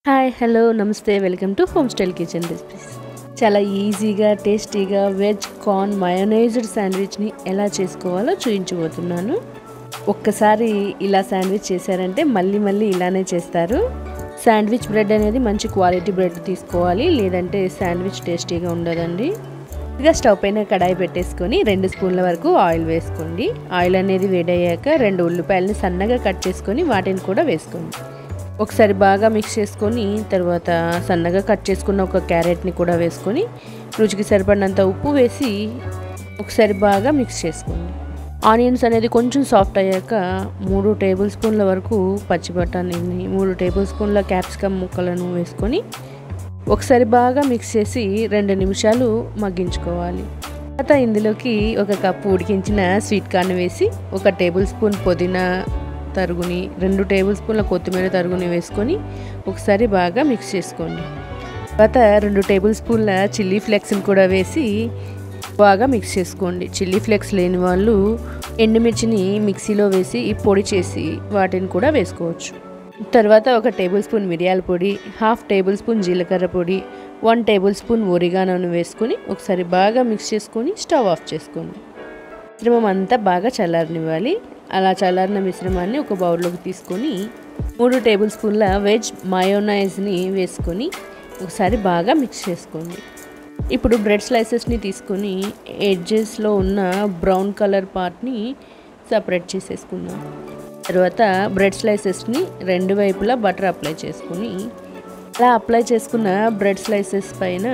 hi hello నమస్తే welcome to home style kitchen recipes చాలా ఈజీగా టేస్టీగా వెజ్ కార్న్ మయోనైజ్డ్ శాండ్విచ్ని ఎలా చేసుకోవాలో చూపించబోతున్నాను ఒక్కసారి ఇలా శాండ్విచ్ చేశారంటే మళ్ళీ మళ్ళీ ఇలానే చేస్తారు శాండ్విచ్ బ్రెడ్ అనేది మంచి క్వాలిటీ బ్రెడ్ తీసుకోవాలి లేదంటే శాండ్విచ్ టేస్టీగా ఉండదండి ఇక స్టవ్ పైన కడాయి పెట్టేసుకొని రెండు స్పూన్ల వరకు ఆయిల్ వేసుకోండి ఆయిల్ అనేది వేడయ్యాక రెండు ఉల్లిపాయలని సన్నగా కట్ చేసుకొని వాటిని కూడా వేసుకోండి ఒకసారి బాగా మిక్స్ చేసుకొని తర్వాత సన్నగా కట్ చేసుకున్న ఒక క్యారెట్ని కూడా వేసుకొని రుచికి సరిపడినంత ఉప్పు వేసి ఒకసారి బాగా మిక్స్ చేసుకోండి ఆనియన్స్ అనేది కొంచెం సాఫ్ట్ అయ్యాక మూడు టేబుల్ స్పూన్ల వరకు పచ్చి బఠానీని మూడు టేబుల్ స్పూన్ల క్యాప్సికమ్ ముక్కలను వేసుకొని ఒకసారి బాగా మిక్స్ చేసి రెండు నిమిషాలు మగ్గించుకోవాలి తర్వాత ఇందులోకి ఒక కప్పు ఉడికించిన స్వీట్ కార్న్ వేసి ఒక టేబుల్ స్పూన్ పుదీనా తరుగుని రెండు టేబుల్ స్పూన్ల కొత్తిమీర తరుగుని వేసుకొని ఒకసారి బాగా మిక్స్ చేసుకోండి తర్వాత రెండు టేబుల్ స్పూన్ల చిల్లీ ఫ్లేక్స్ని కూడా వేసి బాగా మిక్స్ చేసుకోండి చిల్లీ ఫ్లేక్స్ లేని వాళ్ళు ఎండుమిర్చిని మిక్సీలో వేసి పొడి చేసి వాటిని కూడా వేసుకోవచ్చు తర్వాత ఒక టేబుల్ స్పూన్ మిరియాల పొడి హాఫ్ టేబుల్ స్పూన్ జీలకర్ర పొడి వన్ టేబుల్ స్పూన్ ఒరిగానోను వేసుకొని ఒకసారి బాగా మిక్స్ చేసుకొని స్టవ్ ఆఫ్ చేసుకోండి మిశ్రమం అంతా బాగా చల్లారనివ్వాలి అలా చల్లారిన మిశ్రమాన్ని ఒక బౌల్లోకి తీసుకొని మూడు టేబుల్ స్పూన్ల వెజ్ మయోనైజ్ని వేసుకొని ఒకసారి బాగా మిక్స్ చేసుకోండి ఇప్పుడు బ్రెడ్ స్లైసెస్ని తీసుకొని ఎడ్జెస్లో ఉన్న బ్రౌన్ కలర్ పార్ట్ని సపరేట్ చేసేసుకుందాం తర్వాత బ్రెడ్ స్లైసెస్ని రెండు వైపులా బటర్ అప్లై చేసుకుని అలా అప్లై చేసుకున్న బ్రెడ్ స్లైసెస్ పైన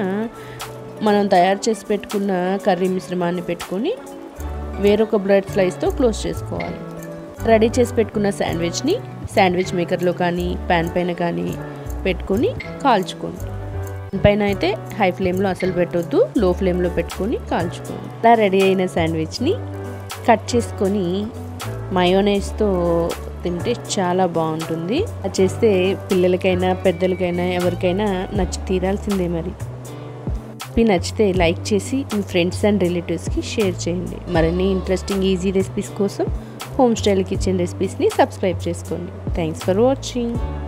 మనం తయారు చేసి పెట్టుకున్న కర్రీ మిశ్రమాన్ని పెట్టుకొని వేరొక బ్రెడ్ స్లైస్తో క్లోజ్ చేసుకోవాలి రెడీ చేసి పెట్టుకున్న శాండ్విచ్ని శాండ్విచ్ మేకర్లో కానీ ప్యాన్ పైన కానీ పెట్టుకొని కాల్చుకోండి పైన అయితే హై ఫ్లేమ్లో అసలు పెట్టొద్దు లో ఫ్లేమ్లో పెట్టుకొని కాల్చుకోండి అలా రెడీ అయిన శాండ్విచ్ని కట్ చేసుకొని మయోనైజ్తో తింటే చాలా బాగుంటుంది అది చేస్తే పిల్లలకైనా పెద్దలకైనా ఎవరికైనా నచ్చి తీరాల్సిందే మరి రెసిపీ నచ్చితే లైక్ చేసి మీ ఫ్రెండ్స్ అండ్ రిలేటివ్స్కి షేర్ చేయండి మరిన్ని ఇంట్రెస్టింగ్ ఈజీ రెసిపీస్ కోసం హోమ్ స్టైల్ కిచెన్ రెసిపీస్ని సబ్స్క్రైబ్ చేసుకోండి థ్యాంక్స్ ఫర్ వాచింగ్